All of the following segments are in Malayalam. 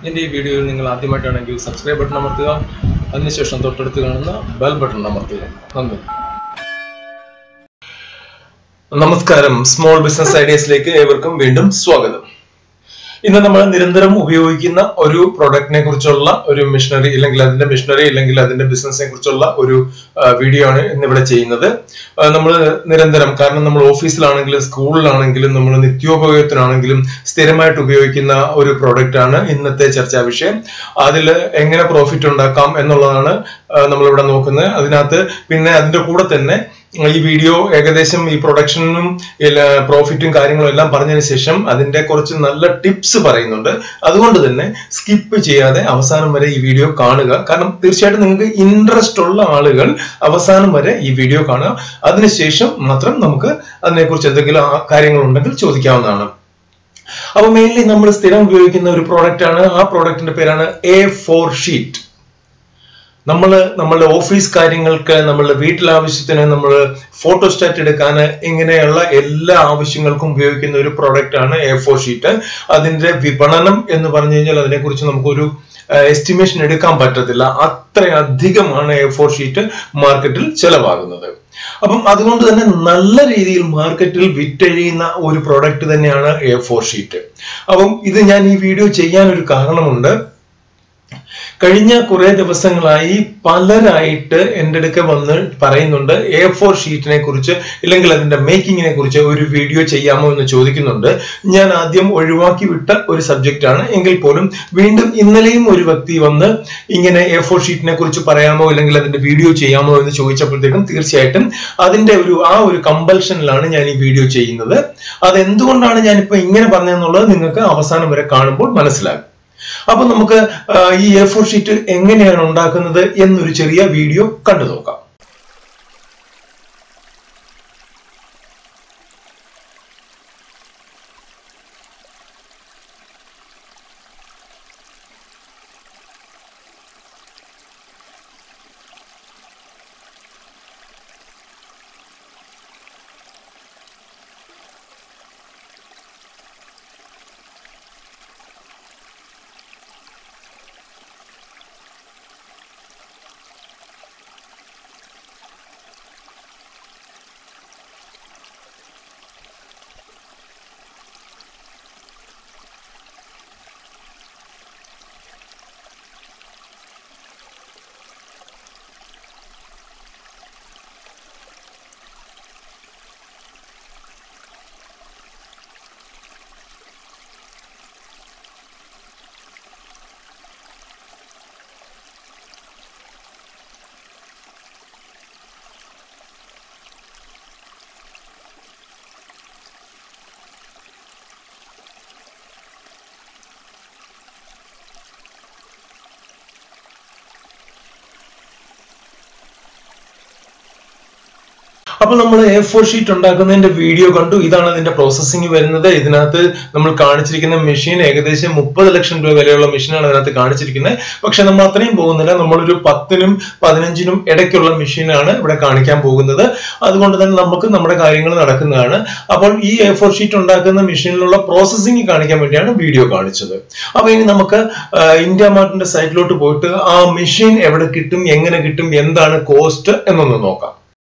എൻ്റെ ഈ വീഡിയോയിൽ നിങ്ങൾ ആദ്യമായിട്ടാണെങ്കിൽ സബ്സ്ക്രൈബ് ബട്ടൺ അമർത്തുക അതിനുശേഷം തൊട്ടടുത്ത് കാണുന്ന ബെൽ ബട്ടൺ അമർത്തുക നന്ദി നമസ്കാരം സ്മോൾ ബിസിനസ് ഐഡിയസിലേക്ക് ഏവർക്കും വീണ്ടും സ്വാഗതം ഇന്ന് നമ്മൾ നിരന്തരം ഉപയോഗിക്കുന്ന ഒരു പ്രൊഡക്റ്റിനെ കുറിച്ചുള്ള ഒരു മിഷനറി അല്ലെങ്കിൽ അതിന്റെ മിഷനറി അല്ലെങ്കിൽ അതിന്റെ ബിസിനസിനെ കുറിച്ചുള്ള ഒരു വീഡിയോ ആണ് ഇന്നിവിടെ ചെയ്യുന്നത് നമ്മൾ നിരന്തരം കാരണം നമ്മൾ ഓഫീസിലാണെങ്കിലും സ്കൂളിലാണെങ്കിലും നമ്മൾ നിത്യോപയോഗത്തിനാണെങ്കിലും സ്ഥിരമായിട്ട് ഉപയോഗിക്കുന്ന ഒരു പ്രൊഡക്റ്റ് ആണ് ഇന്നത്തെ ചർച്ചാ വിഷയം അതിൽ എങ്ങനെ പ്രോഫിറ്റ് ഉണ്ടാക്കാം എന്നുള്ളതാണ് നമ്മളിവിടെ നോക്കുന്നത് അതിനകത്ത് പിന്നെ അതിന്റെ കൂടെ തന്നെ ഈ വീഡിയോ ഏകദേശം ഈ പ്രൊഡക്ഷനും പ്രോഫിറ്റും കാര്യങ്ങളും എല്ലാം പറഞ്ഞതിന് ശേഷം അതിന്റെ കുറച്ച് നല്ല ടിപ്സ് പറയുന്നുണ്ട് അതുകൊണ്ട് തന്നെ സ്കിപ്പ് ചെയ്യാതെ അവസാനം വരെ ഈ വീഡിയോ കാണുക കാരണം തീർച്ചയായിട്ടും നിങ്ങൾക്ക് ഇൻട്രസ്റ്റ് ഉള്ള ആളുകൾ അവസാനം വരെ ഈ വീഡിയോ കാണുക അതിനുശേഷം മാത്രം നമുക്ക് അതിനെക്കുറിച്ച് എന്തെങ്കിലും കാര്യങ്ങൾ ഉണ്ടെങ്കിൽ ചോദിക്കാവുന്നതാണ് അപ്പൊ മെയിൻലി നമ്മൾ സ്ഥിരം ഉപയോഗിക്കുന്ന ഒരു പ്രോഡക്റ്റ് ആണ് ആ പ്രോഡക്റ്റിന്റെ പേരാണ് എ ഫോർ ഷീറ്റ് നമ്മൾ നമ്മളുടെ ഓഫീസ് കാര്യങ്ങൾക്ക് നമ്മളുടെ വീട്ടിലാവശ്യത്തിന് നമ്മൾ ഫോട്ടോസ്റ്റാറ്റ് എടുക്കാൻ ഇങ്ങനെയുള്ള എല്ലാ ആവശ്യങ്ങൾക്കും ഉപയോഗിക്കുന്ന ഒരു പ്രോഡക്റ്റ് ആണ് എ ഫോർ ഷീറ്റ് അതിന്റെ വിപണനം എന്ന് പറഞ്ഞു കഴിഞ്ഞാൽ അതിനെക്കുറിച്ച് നമുക്കൊരു എസ്റ്റിമേഷൻ എടുക്കാൻ പറ്റത്തില്ല അത്രയധികമാണ് എ ഫോർ ഷീറ്റ് മാർക്കറ്റിൽ ചെലവാകുന്നത് അപ്പം അതുകൊണ്ട് തന്നെ നല്ല രീതിയിൽ മാർക്കറ്റിൽ വിറ്റഴിയുന്ന ഒരു പ്രോഡക്റ്റ് തന്നെയാണ് എ ഫോർ ഷീറ്റ് അപ്പം ഇത് ഞാൻ ഈ വീഡിയോ ചെയ്യാൻ ഒരു കാരണമുണ്ട് കഴിഞ്ഞ കുറെ ദിവസങ്ങളായി പലരായിട്ട് എൻ്റെ അടുക്ക വന്ന് പറയുന്നുണ്ട് എ ഫോർ ഷീറ്റിനെ കുറിച്ച് ഇല്ലെങ്കിൽ അതിന്റെ മേക്കിങ്ങിനെ കുറിച്ച് ഒരു വീഡിയോ ചെയ്യാമോ എന്ന് ചോദിക്കുന്നുണ്ട് ഞാൻ ആദ്യം ഒഴിവാക്കി വിട്ട ഒരു സബ്ജക്റ്റ് ആണ് എങ്കിൽ പോലും വീണ്ടും ഇന്നലെയും ഒരു വ്യക്തി വന്ന് ഇങ്ങനെ എ ഫോർ ഷീറ്റിനെ കുറിച്ച് പറയാമോ അല്ലെങ്കിൽ അതിന്റെ വീഡിയോ ചെയ്യാമോ എന്ന് ചോദിച്ചപ്പോഴത്തേക്കും തീർച്ചയായിട്ടും അതിന്റെ ഒരു ആ ഒരു കമ്പൽഷനിലാണ് ഞാൻ ഈ വീഡിയോ ചെയ്യുന്നത് അത് എന്തുകൊണ്ടാണ് ഞാനിപ്പോ ഇങ്ങനെ പറഞ്ഞതെന്നുള്ളത് നിങ്ങൾക്ക് അവസാനം വരെ കാണുമ്പോൾ മനസ്സിലാകും അപ്പൊ നമുക്ക് ഈ എ ഫോർ ഷീറ്റ് എങ്ങനെയാണ് ഉണ്ടാക്കുന്നത് എന്നൊരു ചെറിയ വീഡിയോ കണ്ടു നോക്കാം അപ്പൊ നമ്മൾ എ ഫോർ ഷീറ്റ് ഉണ്ടാക്കുന്നതിന്റെ വീഡിയോ കണ്ടു ഇതാണ് അതിന്റെ പ്രോസസ്സിംഗ് വരുന്നത് ഇതിനകത്ത് നമ്മൾ കാണിച്ചിരിക്കുന്ന മെഷീൻ ഏകദേശം മുപ്പത് ലക്ഷം രൂപ വിലയുള്ള മെഷീനാണ് അതിനകത്ത് കാണിച്ചിരിക്കുന്നത് പക്ഷെ നമ്മൾ അത്രയും പോകുന്നില്ല നമ്മളൊരു പത്തിനും പതിനഞ്ചിനും ഇടയ്ക്കുള്ള മെഷീനാണ് ഇവിടെ കാണിക്കാൻ പോകുന്നത് അതുകൊണ്ട് തന്നെ നമുക്ക് നമ്മുടെ കാര്യങ്ങൾ നടക്കുന്നതാണ് അപ്പോൾ ഈ എ ഫോർ ഷീറ്റ് ഉണ്ടാക്കുന്ന മെഷീനിലുള്ള പ്രോസസ്സിംഗ് കാണിക്കാൻ വേണ്ടിയാണ് വീഡിയോ കാണിച്ചത് അപ്പൊ ഇനി നമുക്ക് ഇന്ത്യ മാർട്ടിന്റെ സൈറ്റിലോട്ട് പോയിട്ട് ആ മെഷീൻ എവിടെ കിട്ടും എങ്ങനെ കിട്ടും എന്താണ് കോസ്റ്റ് എന്നൊന്ന് നോക്കാം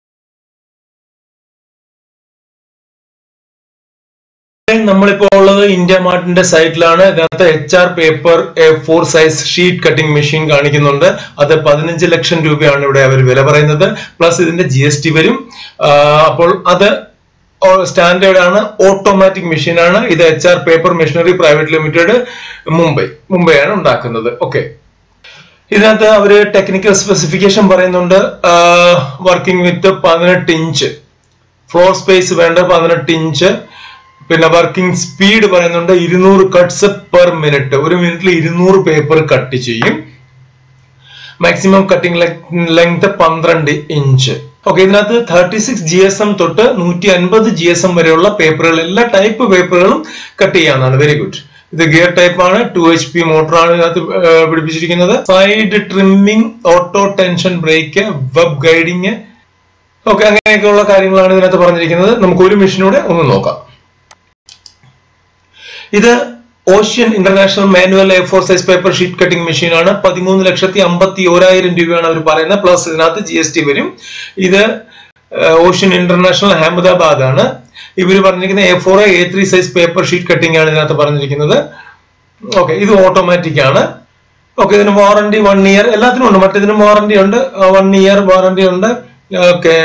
നമ്മളിപ്പോ ഉള്ളത് ഇന്ത്യ മാർട്ടിന്റെ സൈറ്റിലാണ് ഇതിനകത്ത് H R paper four size sheet cutting machine കാണിക്കുന്നുണ്ട് അത് പതിനഞ്ച് ലക്ഷം രൂപയാണ് ഇവിടെ അവർ വില പറയുന്നത് പ്ലസ് ഇതിന്റെ ജി എസ് ടി വരും അപ്പോൾ അത് സ്റ്റാൻഡേർഡ് ആണ് ഓട്ടോമാറ്റിക് മെഷീൻ ആണ് ഇത് H R paper machinery private limited Mumbai Mumbai ആണ് ഉണ്ടാക്കുന്നത് ഓക്കെ ഇതിനകത്ത് അവര് ടെക്നിക്കൽ സ്പെസിഫിക്കേഷൻ പറയുന്നുണ്ട് വർക്കിംഗ് വിത്ത് പതിനെട്ട് ഇഞ്ച് ഫ്ലോർ സ്പേസ് വേണ്ട പതിനെട്ട് ഇഞ്ച് പിന്നെ വർക്കിംഗ് സ്പീഡ് പറയുന്നുണ്ട് ഇരുന്നൂറ് കട്ട്സ് പെർ മിനിറ്റ് ഒരു മിനിറ്റിൽ ഇരുന്നൂറ് പേപ്പർ കട്ട് ചെയ്യും മാക്സിമം കട്ടിംഗ് ലെങ്ത് പന്ത്രണ്ട് ഇഞ്ച് ഓക്കെ ഇതിനകത്ത് thirty six G S M തൊട്ട് നൂറ്റി അൻപത് ജി എസ് എം വരെയുള്ള പേപ്പറുകൾ എല്ലാ ടൈപ്പ് പേപ്പറുകളും കട്ട് ചെയ്യാവുന്നതാണ് വെരി ഗുഡ് ഇത് ഗിയർ ടൈപ്പ് ആണ് ടു എച്ച് പി മോട്ടറാണ് ഇതിനകത്ത് പിടിപ്പിച്ചിരിക്കുന്നത് side trimming auto tension brake web guiding okay അങ്ങനെയൊക്കെയുള്ള കാര്യങ്ങളാണ് ഇതിനകത്ത് പറഞ്ഞിരിക്കുന്നത് നമുക്ക് ഒരു മെഷീനൂടെ ഒന്ന് നോക്കാം ഇത് ocean international manual A four size paper sheet cutting machine ആണ് പതിമൂന്ന് ലക്ഷത്തി അമ്പത്തി ഓരായിരം രൂപയാണ് അവർ പറയുന്നത് പ്ലസ് ഇതിനകത്ത് ജി എസ് ടി വരും ഇത് ഓഷ്യൻ ഇന്റർനാഷണൽ അഹമ്മദാബാദ് ആണ് ഇവർ പറഞ്ഞിരിക്കുന്ന A four A three size paper sheet cutting ആണ് ഇതിനകത്ത് പറഞ്ഞിരിക്കുന്നത് ഓക്കെ ഇത് ഓട്ടോമാറ്റിക് ആണ് ഓക്കെ ഇതിന് വാറണ്ടി വൺ ഇയർ എല്ലാത്തിനും ഉണ്ട് മറ്റേതിനും വാറണ്ടി ഉണ്ട് വൺ ഇയർ വാറണ്ടി ഉണ്ട് ഓക്കെ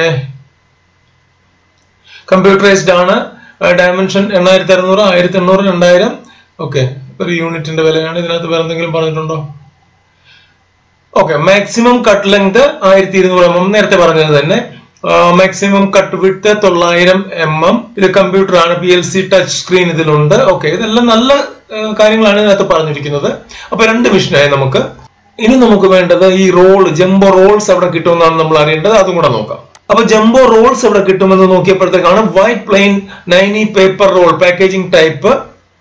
കമ്പ്യൂട്ടറൈസ്ഡ് ആണ് ഡയമെൻഷൻ എണ്ണായിരത്തി അറുന്നൂറ് ആയിരത്തി എണ്ണൂറ് രണ്ടായിരം ഓക്കെ ഒരു യൂണിറ്റിന്റെ വിലയാണ് ഇതിനകത്ത് വേറെ എന്തെങ്കിലും പറഞ്ഞിട്ടുണ്ടോ ഓക്കെ മാക്സിമം കട്ട് ലെങ്ത് ആയിരത്തി ഇരുന്നൂറ് എം എം നേരത്തെ പറഞ്ഞത് തന്നെ മാക്സിമം കട്ട് വിട്ട് തൊള്ളായിരം എം എം ഇത് കമ്പ്യൂട്ടർ ആണ് P L C touch screen ഇതിലുണ്ട് ഓക്കെ ഇതെല്ലാം നല്ല ആ, കാര്യങ്ങളാണ് ഇതിനകത്ത് പറഞ്ഞിരിക്കുന്നത് അപ്പൊ രണ്ട് മിഷനായി നമുക്ക് ഇനി നമുക്ക് വേണ്ടത് ഈ റോൾ ജംബോ റോൾസ് എവിടെ കിട്ടുമെന്നാണ് നമ്മൾ അറിയേണ്ടത് അതും കൂടെ നോക്കാം അപ്പൊ ജംബോ റോൾസ് എവിടെ കിട്ടുമെന്ന് നോക്കിയപ്പോഴത്തേക്കാണ് വൈറ്റ് പ്ലെയിൻ നൈനി പേപ്പർ റോൾ പാക്കേജിംഗ് ടൈപ്പ്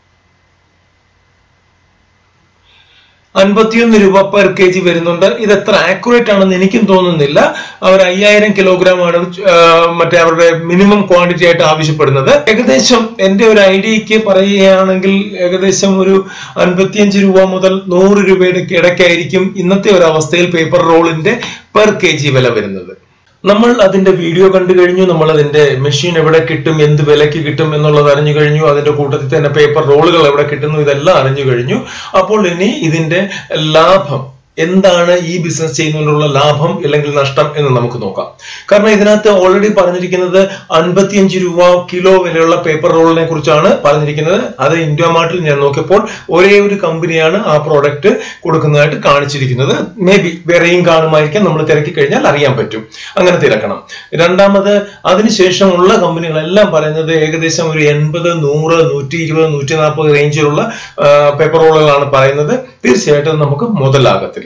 അൻപത്തിയൊന്ന് രൂപ പെർ കെ ജി വരുന്നുണ്ട് ഇത് എത്ര ആക്യുറേറ്റ് ആണെന്ന് എനിക്കും തോന്നുന്നില്ല അവർ അയ്യായിരം കിലോഗ്രാം ആണ് ആ, മറ്റേ അവരുടെ മിനിമം ക്വാണ്ടിറ്റി ആയിട്ട് ആവശ്യപ്പെടുന്നത് ഏകദേശം എന്റെ ഒരു ഐഡിയക്ക് പറയുകയാണെങ്കിൽ ഏകദേശം ഒരു അൻപത്തിയഞ്ച് രൂപ മുതൽ നൂറ് രൂപയുടെ ഇടയ്ക്കായിരിക്കും ഇന്നത്തെ ഒരു അവസ്ഥയിൽ പേപ്പർ റോളിന്റെ പെർ കെ ജി വില വരുന്നത് നമ്മൾ അതിന്റെ വീഡിയോ കണ്ടു കഴിഞ്ഞു നമ്മൾ അതിന്റെ മെഷീൻ എവിടെ കിട്ടും എന്ത് വിലക്ക് കിട്ടും എന്നുള്ളത് അറിഞ്ഞു കഴിഞ്ഞു അതിന്റെ കൂട്ടത്തിൽ തന്നെ പേപ്പർ റോളുകൾ എവിടെ കിട്ടുന്നു ഇതെല്ലാം അറിഞ്ഞു കഴിഞ്ഞു അപ്പോൾ ഇനി ഇതിന്റെ ലാഭം എന്താണ് ഈ ബിസിനസ് ചെയ്യുന്നതിനുള്ള ലാഭം അല്ലെങ്കിൽ നഷ്ടം എന്ന് നമുക്ക് നോക്കാം കാരണം ഇതിനകത്ത് ഓൾറെഡി പറഞ്ഞിരിക്കുന്നത് അൻപത്തിയഞ്ച് രൂപ കിലോ വിലയുള്ള പേപ്പർ റോളിനെ കുറിച്ചാണ് പറഞ്ഞിരിക്കുന്നത് അത് ഇന്ത്യ മാർട്ടിൽ ഞാൻ നോക്കിയപ്പോൾ ഒരേ ഒരു കമ്പനിയാണ് ആ പ്രോഡക്റ്റ് കൊടുക്കുന്നതായിട്ട് കാണിച്ചിരിക്കുന്നത് മേ ബി വേറെയും കാണുമായിരിക്കാം നമ്മൾ തിരക്കി കഴിഞ്ഞാൽ അറിയാൻ പറ്റും അങ്ങനെ തിരക്കണം രണ്ടാമത് അതിനുശേഷമുള്ള കമ്പനികളെല്ലാം പറയുന്നത് ഏകദേശം ഒരു എൺപത് നൂറ് നൂറ്റി ഇരുപത് നൂറ്റി നാൽപ്പത് റേഞ്ചിലുള്ള പേപ്പർ റോളുകളാണ് പറയുന്നത് തീർച്ചയായിട്ടും നമുക്ക് മുതലാകത്തില്ല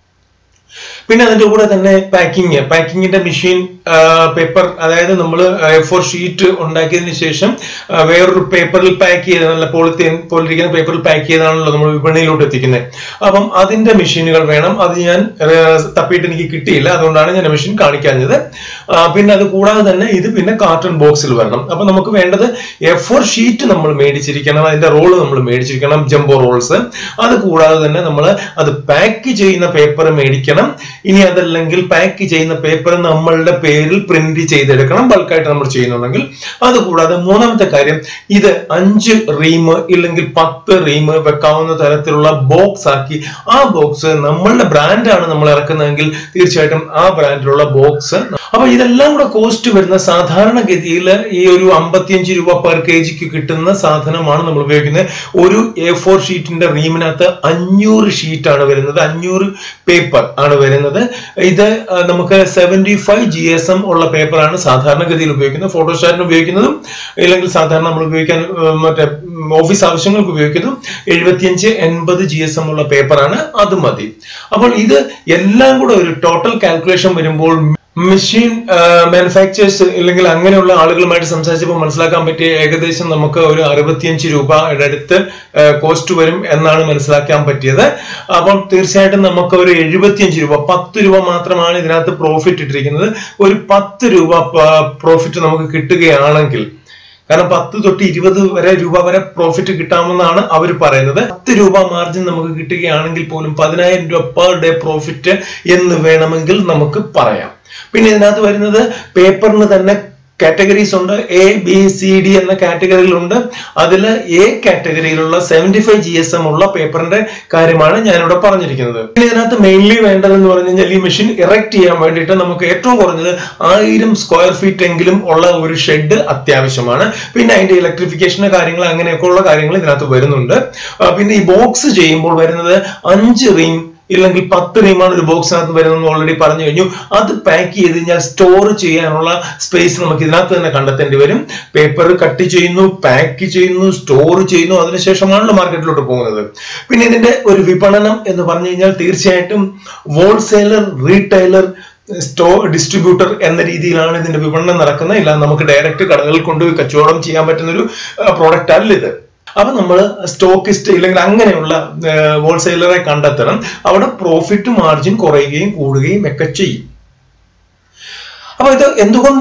പിന്നെ അതിന്റെ കൂടെ തന്നെ പാക്കിങ് പാക്കിങ്ങിന്റെ മെഷീൻ പേപ്പർ അതായത് നമ്മൾ ഫോർ ഷീറ്റ് ഉണ്ടാക്കിയതിന് ശേഷം ആ, വേറൊരു പേപ്പറിൽ പാക്ക് ചെയ്ത് നല്ല പോളിത്തീൻ പോലിരിക്കുന്ന പേപ്പറിൽ പാക്ക് ചെയ്താണല്ലോ നമ്മൾ വിപണിയിലോട്ട് എത്തിക്കുന്നത് അപ്പം അതിന്റെ മെഷീനുകൾ വേണം അത് ഞാൻ ആ, തപ്പിയിട്ട് എനിക്ക് കിട്ടിയില്ല അതുകൊണ്ടാണ് ഞാൻ മെഷീൻ കാണിക്കാഞ്ഞത് ആ, പിന്നെ അത് കൂടാതെ തന്നെ ഇത് പിന്നെ കാർട്ടൺ ബോക്സിൽ വരണം അപ്പൊ നമുക്ക് വേണ്ടത് എ ഫോർ ഷീറ്റ് നമ്മൾ മേടിച്ചിരിക്കണം അതിന്റെ റോള് നമ്മൾ മേടിച്ചിരിക്കണം ജംബോ റോൾസ് അത് കൂടാതെ തന്നെ നമ്മൾ അത് പാക്ക് ചെയ്യുന്ന പേപ്പർ മേടിക്കണം ഇനി അതല്ലെങ്കിൽ പാക്ക് ചെയ്യുന്ന പേപ്പർ നമ്മളുടെ പേരിൽ പ്രിന്റ് ചെയ്തെടുക്കണം ബൾക്കായിട്ട് നമ്മൾ ചെയ്യുന്നുണ്ടെങ്കിൽ അതുകൂടാതെ മൂന്നാമത്തെ കാര്യം ഇത് അഞ്ച് റീം ഇല്ലെങ്കിൽ പത്ത് റീം വെക്കാവുന്ന തരത്തിലുള്ള ബോക്സ് ആക്കി ആ ബോക്സ് നമ്മളുടെ ബ്രാൻഡാണ് നമ്മൾ ഇറക്കുന്നതെങ്കിൽ തീർച്ചയായിട്ടും ആ ബ്രാൻഡിലുള്ള ബോക്സ് അപ്പൊ ഇതെല്ലാം കൂടെ കോസ്റ്റ് വരുന്ന സാധാരണഗതിയിൽ ഈ ഒരു അമ്പത്തിയഞ്ച് രൂപ പെർ കെ ജിക്ക് കിട്ടുന്ന സാധനമാണ് നമ്മൾ ഉപയോഗിക്കുന്നത് ഒരു എ ഫോർ ഷീറ്റിന്റെ റീമിനകത്ത് അഞ്ഞൂറ് ഷീറ്റ് ആണ് വരുന്നത് അഞ്ഞൂറ് പേപ്പർ ആണ് വരുന്നത് ഇത് ആ, നമുക്ക് seventy five G S M ഉള്ള പേപ്പറാണ് സാധാരണഗതിയിൽ ഉപയോഗിക്കുന്നത് ഫോട്ടോസ്റ്റാറ്റിന് ഉപയോഗിക്കുന്നതും ഇല്ലെങ്കിൽ സാധാരണ നമ്മൾ ഉപയോഗിക്കാൻ ആ, മറ്റേ ഓഫീസ് ആവശ്യങ്ങൾക്ക് ഉപയോഗിക്കുന്നതും എഴുപത്തിയഞ്ച് എൺപത് ജി എസ് എം ഉള്ള പേപ്പറാണ് അത് മതി അപ്പോൾ ഇത് എല്ലാം കൂടെ ഒരു ടോട്ടൽ കാൽക്കുലേഷൻ വരുമ്പോൾ മെഷീൻ മാനുഫാക്ചേഴ്സ് ഇല്ലെങ്കിൽ അങ്ങനെയുള്ള ആളുകളുമായിട്ട് സംസാരിച്ചപ്പോൾ മനസ്സിലാക്കാൻ പറ്റിയ ഏകദേശം നമുക്ക് ഒരു അറുപത്തിയഞ്ച് രൂപയുടെ അടുത്ത് കോസ്റ്റ് വരും എന്നാണ് മനസ്സിലാക്കാൻ പറ്റിയത് അപ്പം തീർച്ചയായിട്ടും നമുക്ക് ഒരു എഴുപത്തിയഞ്ച് രൂപ പത്ത് രൂപ മാത്രമാണ് ഇതിനകത്ത് പ്രോഫിറ്റ് ഇട്ടിരിക്കുന്നത് ഒരു പത്ത് രൂപ പ്രോഫിറ്റ് നമുക്ക് കിട്ടുകയാണെങ്കിൽ കാരണം പത്ത് തൊട്ട് ഇരുപത് വരെ രൂപ വരെ പ്രോഫിറ്റ് കിട്ടാമെന്നാണ് അവർ പറയുന്നത് പത്ത് രൂപ മാർജിൻ നമുക്ക് കിട്ടുകയാണെങ്കിൽ പോലും പതിനായിരം രൂപ പെർ ഡേ പ്രോഫിറ്റ് എന്ന് വേണമെങ്കിൽ നമുക്ക് പറയാം പിന്നെ ഇതിനകത്ത് വരുന്നത് പേപ്പറിന് തന്നെ കാറ്റഗറീസ് ഉണ്ട് എ ബി സി ഡി എന്ന കാറ്റഗറിയിലുണ്ട് അതിൽ എ കാറ്റഗറിയിലുള്ള seventy five G S M ഉള്ള പേപ്പറിന്റെ കാര്യമാണ് ഞാനിവിടെ പറഞ്ഞിരിക്കുന്നത് പിന്നെ ഇതിനകത്ത് മെയിൻലി വേണ്ടതെന്ന് പറഞ്ഞു കഴിഞ്ഞാൽ ഈ മെഷീൻ ഇറക്ട് ചെയ്യാൻ വേണ്ടിയിട്ട് നമുക്ക് ഏറ്റവും കുറഞ്ഞത് ആയിരം സ്ക്വയർ ഫീറ്റ് എങ്കിലും ഉള്ള ഒരു ഷെഡ് അത്യാവശ്യമാണ് പിന്നെ അതിന്റെ ഇലക്ട്രിഫിക്കേഷൻ കാര്യങ്ങൾ അങ്ങനെയൊക്കെ ഉള്ള കാര്യങ്ങൾ ഇതിനകത്ത് വരുന്നുണ്ട് ആ, പിന്നെ ഈ ബോക്സ് ചെയ്യുമ്പോൾ വരുന്നത് അഞ്ച് റീം ഇല്ലെങ്കിൽ പത്ത് റീമാണ് ഒരു ബോക്സിനകത്ത് വരുന്നത് ഓൾറെഡി പറഞ്ഞു കഴിഞ്ഞു അത് പാക്ക് ചെയ്ത് കഴിഞ്ഞാൽ സ്റ്റോർ ചെയ്യാനുള്ള സ്പേസ് നമുക്ക് ഇതിനകത്ത് തന്നെ കണ്ടെത്തേണ്ടി വരും പേപ്പർ കട്ട് ചെയ്യുന്നു പാക്ക് ചെയ്യുന്നു സ്റ്റോർ ചെയ്യുന്നു അതിനുശേഷമാണല്ലോ മാർക്കറ്റിലോട്ട് പോകുന്നത് പിന്നെ ഇതിന്റെ ഒരു വിപണനം എന്ന് പറഞ്ഞു കഴിഞ്ഞാൽ തീർച്ചയായിട്ടും ഹോൾസെയിലർ റീറ്റെയിലർ സ്റ്റോ ഡിസ്ട്രിബ്യൂട്ടർ എന്ന രീതിയിലാണ് ഇതിന്റെ വിപണനം നടക്കുന്നത് ഇല്ല നമുക്ക് ഡയറക്റ്റ് കടകളിൽ കൊണ്ടുപോയി കച്ചവടം ചെയ്യാൻ പറ്റുന്ന ഒരു പ്രോഡക്റ്റ് അല്ല ഇത് അപ്പൊ നമ്മൾ സ്റ്റോക്കിസ്റ്റ് ഇല്ലെങ്കിൽ അങ്ങനെയുള്ള ഹോൾസെയിലറെ കണ്ടെത്തണം അവിടെ പ്രോഫിറ്റ് മാർജിൻ കുറയുകയും കൂടുകയും ഒക്കെ ചെയ്യും അപ്പൊ ഇത് എന്തുകൊണ്ടും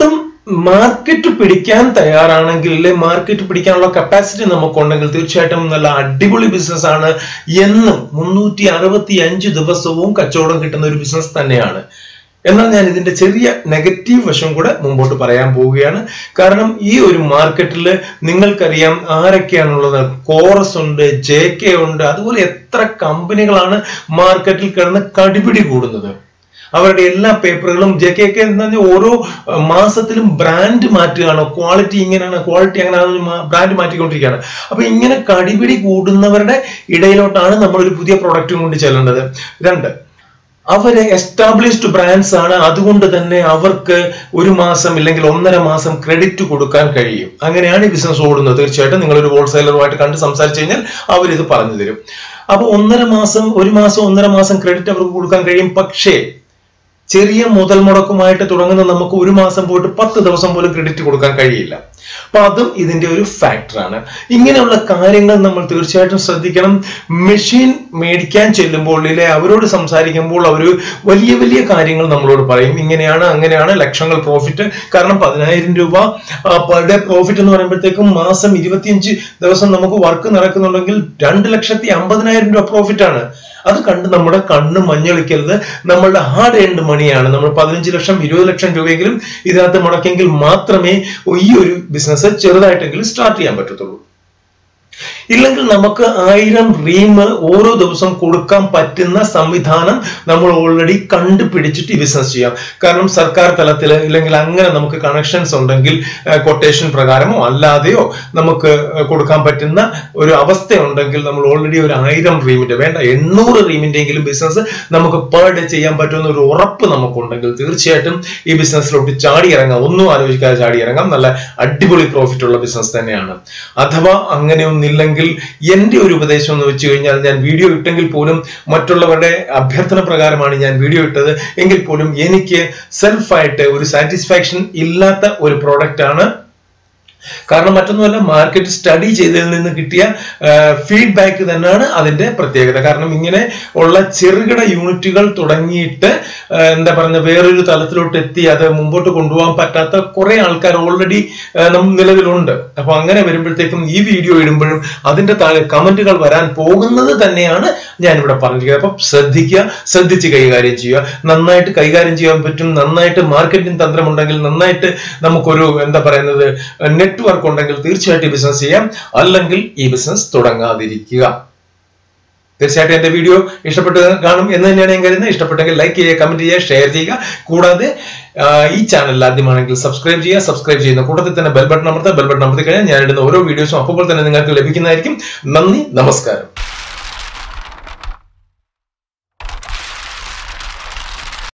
മാർക്കറ്റ് പിടിക്കാൻ തയ്യാറാണെങ്കിൽ അല്ലെ മാർക്കറ്റ് പിടിക്കാനുള്ള കപ്പാസിറ്റി നമുക്കുണ്ടെങ്കിൽ തീർച്ചയായിട്ടും നല്ല അടിപൊളി ബിസിനസ് ആണ് എന്നും മുന്നൂറ്റി അറുപത്തി അഞ്ച് ദിവസവും കച്ചവടം കിട്ടുന്ന ഒരു ബിസിനസ് തന്നെയാണ് എന്നാൽ ഞാൻ ഇതിന്റെ ചെറിയ നെഗറ്റീവ് വശം കൂടെ മുമ്പോട്ട് പറയാൻ പോവുകയാണ് കാരണം ഈ ഒരു മാർക്കറ്റിൽ നിങ്ങൾക്കറിയാം ആരൊക്കെയാണുള്ളത് കോറസ് ഉണ്ട് ജെ കെ ഉണ്ട് അതുപോലെ എത്ര കമ്പനികളാണ് മാർക്കറ്റിൽ കിടന്ന് കടിപിടി കൂടുന്നത് അവരുടെ എല്ലാ പേപ്പറുകളും ജെ കെ കെ എന്ന് പറഞ്ഞാൽ ഓരോ അഹ്, മാസത്തിലും ബ്രാൻഡ് മാറ്റുകയാണ് ക്വാളിറ്റി ഇങ്ങനെയാണ് ക്വാളിറ്റി അങ്ങനെ ബ്രാൻഡ് മാറ്റിക്കൊണ്ടിരിക്കുകയാണ് അപ്പൊ ഇങ്ങനെ കടിപിടി കൂടുന്നവരുടെ ഇടയിലോട്ടാണ് നമ്മൾ ഒരു പുതിയ പ്രൊഡക്റ്റും കൊണ്ട് ചെല്ലേണ്ടത് രണ്ട് അവര് എസ്റ്റാബ്ലിഷ്ഡ് ബ്രാൻഡ്സ് ആണ് അതുകൊണ്ട് തന്നെ അവർക്ക് ഒരു മാസം ഇല്ലെങ്കിൽ ഒന്നര മാസം ക്രെഡിറ്റ് കൊടുക്കാൻ കഴിയും അങ്ങനെയാണ് ഈ ബിസിനസ് ഓടുന്നത് തീർച്ചയായിട്ടും നിങ്ങൾ ഒരു ഹോൾസെയിലറുമായിട്ട് കണ്ട് സംസാരിച്ചു കഴിഞ്ഞാൽ അവർ ഇത് പറഞ്ഞു തരും അപ്പൊ ഒന്നര മാസം ഒരു മാസം ഒന്നര മാസം ക്രെഡിറ്റ് അവർക്ക് കൊടുക്കാൻ കഴിയും പക്ഷേ ചെറിയ മുതൽ മുടക്കുമായിട്ട് തുടങ്ങുന്ന നമുക്ക് ഒരു മാസം പോയിട്ട് പത്ത് ദിവസം പോലും ക്രെഡിറ്റ് കൊടുക്കാൻ കഴിയില്ല അപ്പൊ അതും ഇതിന്റെ ഒരു ഫാക്ടറാണ് ഇങ്ങനെയുള്ള കാര്യങ്ങൾ നമ്മൾ തീർച്ചയായിട്ടും ശ്രദ്ധിക്കണം മെഷീൻ മേടിക്കാൻ ചെല്ലുമ്പോൾ ഇല്ലെ അവരോട് സംസാരിക്കുമ്പോൾ അവർ വലിയ വലിയ കാര്യങ്ങൾ നമ്മളോട് പറയും ഇങ്ങനെയാണ് അങ്ങനെയാണ് ലക്ഷങ്ങൾ പ്രോഫിറ്റ് കാരണം പതിനായിരം രൂപ പെർ ഡേ പ്രോഫിറ്റ് എന്ന് പറയുമ്പോഴത്തേക്കും മാസം ഇരുപത്തിയഞ്ച് ദിവസം നമുക്ക് വർക്ക് നടക്കുന്നുണ്ടെങ്കിൽ രണ്ട് ലക്ഷത്തി അമ്പതിനായിരം രൂപ പ്രോഫിറ്റ് ആണ് അത് കണ്ട് നമ്മുടെ കണ്ണ് മഞ്ഞളിക്കരുത് നമ്മളുടെ ഹാർഡ് ഏൺഡ് മണിയാണ് നമ്മൾ പതിനഞ്ച് ലക്ഷം ഇരുപത് ലക്ഷം രൂപയെങ്കിലും ഇതിനകത്ത് മുടക്കിയെങ്കിൽ മാത്രമേ ഈ ഒരു ബിസിനസ് ചെറുതായിട്ടെങ്കിലും സ്റ്റാർട്ട് ചെയ്യാൻ പറ്റത്തുള്ളൂ ഇല്ലെങ്കിൽ നമുക്ക് ആയിരം റീം ഓരോ ദിവസം കൊടുക്കാൻ പറ്റുന്ന സംവിധാനം നമ്മൾ ഓൾറെഡി കണ്ടുപിടിച്ചിട്ട് ഈ ബിസിനസ് ചെയ്യാം കാരണം സർക്കാർ തലത്തിൽ ഇല്ലെങ്കിൽ അങ്ങനെ നമുക്ക് കണക്ഷൻസ് ഉണ്ടെങ്കിൽ കൊട്ടേഷൻ പ്രകാരമോ അല്ലാതെയോ നമുക്ക് ഏഹ്, കൊടുക്കാൻ പറ്റുന്ന ഒരു അവസ്ഥ ഉണ്ടെങ്കിൽ നമ്മൾ ഓൾറെഡി ഒരു ആയിരം റീമിന്റെ വേണ്ട എണ്ണൂറ് റീമിന്റെങ്കിലും ബിസിനസ് നമുക്ക് പെർ ഡേ ചെയ്യാൻ പറ്റുന്ന ഒരു ഉറപ്പ് നമുക്കുണ്ടെങ്കിൽ തീർച്ചയായിട്ടും ഈ ബിസിനസ്സിലോട്ട് ചാടി ഇറങ്ങാം ഒന്നും ആലോചിക്കാതെ ചാടി ഇറങ്ങാം നല്ല അടിപൊളി പ്രോഫിറ്റ് ഉള്ള ബിസിനസ് തന്നെയാണ് അഥവാ അങ്ങനെയൊന്നില്ലെങ്കിൽ എന്റെ ഒരു ഉപദേശം എന്ന് വെച്ച് കഴിഞ്ഞാൽ ഞാൻ വീഡിയോ ഇട്ടെങ്കിൽ പോലും മറ്റുള്ളവരുടെ അഭ്യർത്ഥന പ്രകാരമാണ് ഞാൻ വീഡിയോ ഇട്ടത് എങ്കിൽ പോലും എനിക്ക് സെൽഫായിട്ട് ഒരു സാറ്റിസ്ഫാക്ഷൻ ഇല്ലാത്ത ഒരു പ്രോഡക്റ്റ് ആണ് കാരണം മറ്റൊന്നുമല്ല മാർക്കറ്റ് സ്റ്റഡി ചെയ്തതിൽ നിന്ന് കിട്ടിയ ഫീഡ്ബാക്ക് തന്നെയാണ് അതിന്റെ പ്രത്യേകത കാരണം ഇങ്ങനെ ഉള്ള ചെറുകിട യൂണിറ്റുകൾ തുടങ്ങിയിട്ട് ആ, എന്താ പറയുക വേറൊരു തലത്തിലോട്ട് എത്തി അത് മുമ്പോട്ട് കൊണ്ടുപോകാൻ പറ്റാത്ത കുറെ ആൾക്കാർ ഓൾറെഡി നിലവിലുണ്ട് അപ്പൊ അങ്ങനെ വരുമ്പോഴത്തേക്കും ഈ വീഡിയോ ഇടുമ്പോഴും അതിന്റെ താഴെ കമന്റുകൾ വരാൻ പോകുന്നത് തന്നെയാണ് ഞാൻ ഇവിടെ പറഞ്ഞിരിക്കുന്നത് അപ്പൊ ശ്രദ്ധിക്കുക ശ്രദ്ധിച്ച് കൈകാര്യം ചെയ്യുക നന്നായിട്ട് കൈകാര്യം ചെയ്യാൻ പറ്റും നന്നായിട്ട് മാർക്കറ്റിംഗ് തന്ത്രമുണ്ടെങ്കിൽ നന്നായിട്ട് നമുക്കൊരു എന്താ പറയുന്നത് നെറ്റ്വർക്ക് ഉണ്ടെങ്കിൽ തീർച്ചയായിട്ടും ബിസിനസ് ചെയ്യാം അല്ലെങ്കിൽ ഈ ബിസിനസ് തുടങ്ങാതിരിക്കുക തീർച്ചയായിട്ടും എന്റെ വീഡിയോ ഇഷ്ടപ്പെട്ട് കാണും എന്ന് തന്നെയാണ് ഞാൻ കരുതുന്നത് ഇഷ്ടപ്പെട്ടെങ്കിൽ ലൈക്ക് ചെയ്യുക കമന്റ് ചെയ്യുക ഷെയർ ചെയ്യുക കൂടാതെ ആ, ഈ ചാനൽ ആദ്യമാണെങ്കിൽ സബ്സ്ക്രൈബ് ചെയ്യുക സബ്സ്ക്രൈബ് ചെയ്യുന്ന കൂട്ടത്തിൽ തന്നെ ബെൽ ബട്ടൺ അമർത്തുക ബെൽ ബട്ടൺ അമർത്തി കഴിഞ്ഞാൽ ഞാൻ ഇടുന്ന ഓരോ വീഡിയോസും അപ്പോൾ തന്നെ നിങ്ങൾക്ക് ലഭിക്കുന്നതായിരിക്കും നന്ദി നമസ്കാരം